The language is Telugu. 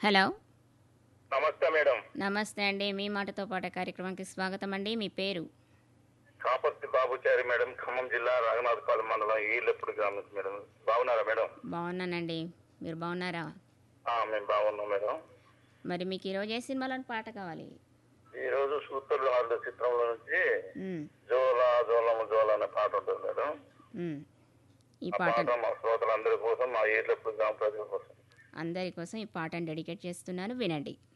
హలో నమస్తే మేడం నమస్తే అండి మీ మాటతో పాట కార్యక్రమానికి స్వాగతం అండి మీ పేరు కాపర్తి బాబుచారి మేడం ఖమ్మం జిల్లా రాఘనాథపాలెం మండలం ఈలెప్పుడు గ్రామం మేడం బాగున్నారా మేడం బాగున్నానండి మీరు బాగున్నారా ఆ, మేము బాగున్నాం మేడం మరి మీకు ఈరోజు ఏ సినిమాలోని పాట కావాలి ఈ రోజు సూత్రులు హార్డు చిత్రంలో నుంచి ఉమ్, జోలా జోలము జోల అనే పాట ఉంటుంది మేడం ఉమ్. ఈ ఆ పాట పాట మా శ్రోతలందరి కోసం మా ఈలెప్పుడు గ్రామ ప్రజల కోసం అందరి కోసం ఈ పాటను డెడికేట్ చేస్తున్నాను వినండి